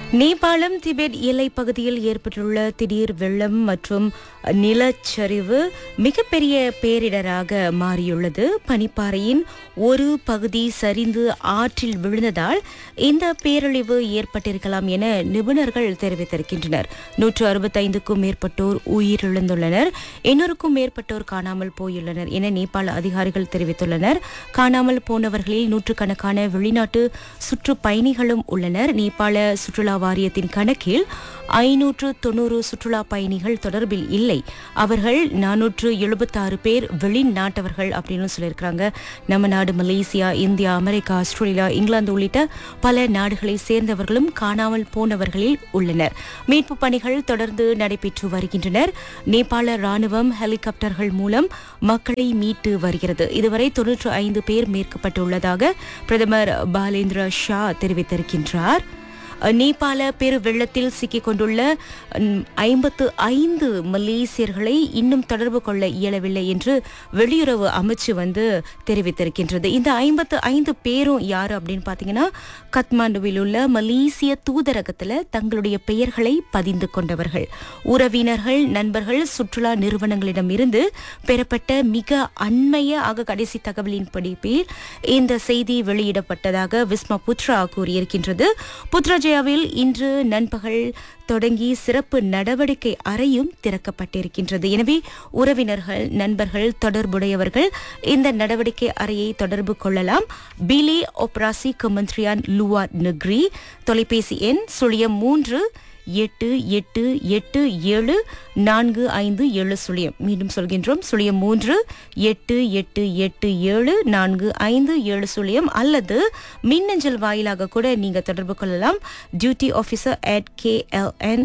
நேபாளம் Tibet எல்லைப் பகுதியில் ஏற்பட்டுள்ள திடீர் வெள்ளம் மற்றும் நிலச்சரிவு மிகப்பெரிய பேரிடராக மாறியுள்ளது பனிப்பாறையின் ஒரு பகுதி சரிந்து ஆற்றில் விழுந்ததால் இந்த பேரழிவு ஏற்பட்டிருக்கலாம் என நிபுணர்கள் தெரிவித்திருக்கின்றனர் நூற்று அறுபத்தைந்துக்கும் மேற்பட்டோர் உயிரிழந்துள்ளனர் எண்ணூறுக்கும் மேற்பட்டோர் காணாமல் போயுள்ளனர் என நேபாள அதிகாரிகள் தெரிவித்துள்ளனர் காணாமல் போனவர்களில் நூற்றுக்கணக்கான வெளிநாட்டு சுற்றுப்பயணிகளும் உள்ளனர் நேபாள சுற்றுலா வாரியத்தின் கணக்கில் ஐநூற்று தொன்னூறு சுற்றுலா பயணிகள் தொடர்பில் இல்லை அவர்கள் நானூற்று எழுபத்தாறு பேர் வெளிநாட்டவர்கள் அப்படின்னு சொல்லியிருக்கிறாங்க நம்ம நாடு Malaysia India America Australia England உள்ளிட்ட பல நாடுகளை சேர்ந்தவர்களும் காணாமல் போனவர்களில் உள்ளனர் மீட்பு பணிகள் தொடர்ந்து நடைபெற்று வருகின்றனர் நேபாள ராணுவம் ஹெலிகாப்டர்கள் மூலம் மக்களை மீட்டு வருகிறது இதுவரை தொன்னூற்று ஐந்து பேர் மீட்கப்பட்டுள்ளதாக பிரதமர் பாலேந்திர ஷா தெரிவித்திருக்கின்றார் நேபாள பெரு வெள்ளத்தில் சிக்கிக் கொண்டுள்ள ஐம்பத்து ஐந்து மலேசியர்களை இன்னும் தொடர்பு கொள்ள இயலவில்லை என்று வெளியுறவு அமைச்சு வந்து தெரிவித்திருக்கின்றது இந்த ஐம்பத்து ஐந்து பேரும் யாரு அப்படின்னு பார்த்தீங்கன்னா கத்மாண்டுவில் உள்ள மலேசிய தூதரகத்தில் தங்களுடைய பெயர்களை பதிந்து கொண்டவர்கள் உறவினர்கள் நண்பர்கள் சுற்றுலா நிறுவனங்களிடமிருந்து பெறப்பட்ட மிக அண்மைய ஆக கடைசி தகவலின்படி பேர் இந்த செய்தி வெளியிடப்பட்டதாக விஸ்மா புத்ரா கூறியிருக்கின்றது புத்ரா ஜெயாவில் இன்று நண்பகல் தொடங்கி சிறப்பு நடவடிக்கை அறையும் திறக்கப்பட்டிருக்கின்றது எனவே உறவினர்கள் நண்பர்கள் தொடர்புடையவர்கள் இந்த நடவடிக்கை அறையை தொடர்பு கொள்ளலாம் பிலி ஒப்ராசி கமந்த்ரியான் லுவா நக்ரி தொலைபேசி எண் சுழியம் மூன்று எட்டு எட்டு எட்டு ஏழு நான்கு ஐந்து ஏழு சுழியம் மீண்டும் சொல்கின்றோம் சுழியம் மூன்று எட்டு எட்டு எட்டு ஏழு நான்கு ஐந்து ஏழு சுழியம் அல்லது மின்னஞ்சல் வாயிலாக கூட நீங்க தொடர்பு கொள்ளலாம் duty officer at KLN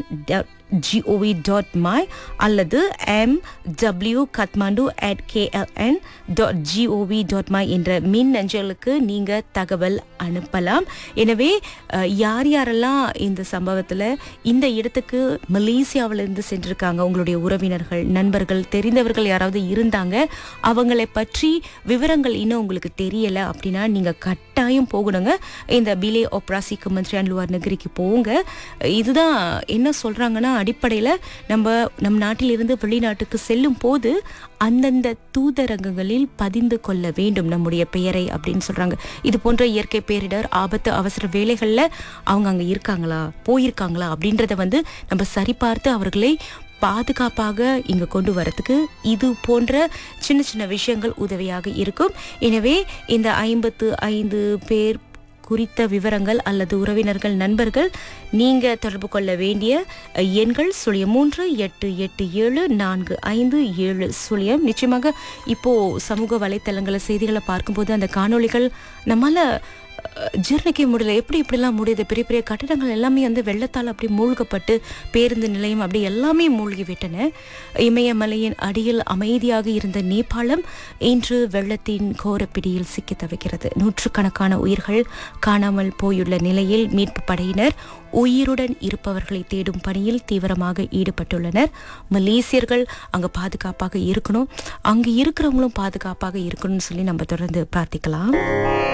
GOV dot my அல்லது M W Kathmandu at KLN dot GOV dot my என்ற மின் அஞ்சலுக்கு நீங்கள் தகவல் அனுப்பலாம் எனவே யார் யாரெல்லாம் இந்த சம்பவத்தில் இந்த இடத்துக்கு மலேசியாவிலிருந்து சென்றிருக்காங்க உங்களுடைய உறவினர்கள் நண்பர்கள் தெரிந்தவர்கள் யாராவது இருந்தாங்க அவங்களை பற்றி விவரங்கள் இன்னும் உங்களுக்கு தெரியலை அப்படின்னா நீங்கள் கட்டாயம் போகணுங்க இந்த பிலே ஒப்ராசிக்கு மந்திரியான் லுவார் நகரிக்கு போங்க இதுதான் என்ன சொல்கிறாங்கன்னா அடிப்படையில் நம்ம நம் நாட்டிலிருந்து வெளிநாட்டுக்கு செல்லும் போது அந்தந்த தூதரகங்களில் பதிந்து கொள்ள வேண்டும் நம்முடைய பெயரை அப்படின்னு சொல்றாங்க இது போன்ற இயற்கை பேரிடர் ஆபத்து அவசர வேலைகளில் அவங்க அங்கே இருக்காங்களா போயிருக்காங்களா அப்படின்றத வந்து நம்ம சரிபார்த்து அவர்களை பாதுகாப்பாக இங்க கொண்டு வரதுக்கு இது போன்ற சின்ன சின்ன விஷயங்கள் உதவியாக இருக்கும் எனவே இந்த ஐம்பத்து ஐந்து பேர் குறித்த விவரங்கள் அல்லது உறவினர்கள் நண்பர்கள் நீங்க தொடர்பு கொள்ள வேண்டிய எண்கள் சுழியம் மூன்று எட்டு எட்டு ஏழு நான்கு ஐந்து ஏழு சுழியம் நிச்சயமாக இப்போ சமூக வலைத்தளங்கள செய்திகளை பார்க்கும்போது அந்த காணொளிகள் நம்மால ஜீர்ணிக்க முடியல எப்படி இப்படிலாம் முடியுது பெரிய பெரிய கட்டிடங்கள் எல்லாமே வந்து வெள்ளத்தால் அப்படி மூழ்கப்பட்டு பேருந்து நிலையம் அப்படி எல்லாமே மூழ்கி விட்டன இமயமலையின் அடியில் அமைதியாக இருந்த நேபாளம் இன்று வெள்ளத்தின் கோரப்பிடியில் சிக்கி தவிக்கிறது நூற்றுக்கணக்கான உயிர்கள் காணாமல் போயுள்ள நிலையில் மீட்பு படையினர் உயிருடன் இருப்பவர்களை தேடும் பணியில் தீவிரமாக ஈடுபட்டுள்ளனர் மலேசியர்கள் அங்க பாதுகாப்பாக இருக்கணும் அங்க இருக்கிறவங்களும் பாதுகாப்பாக இருக்கணும்னு சொல்லி நம்ம தொடர்ந்து பிரார்த்திக்கலாம்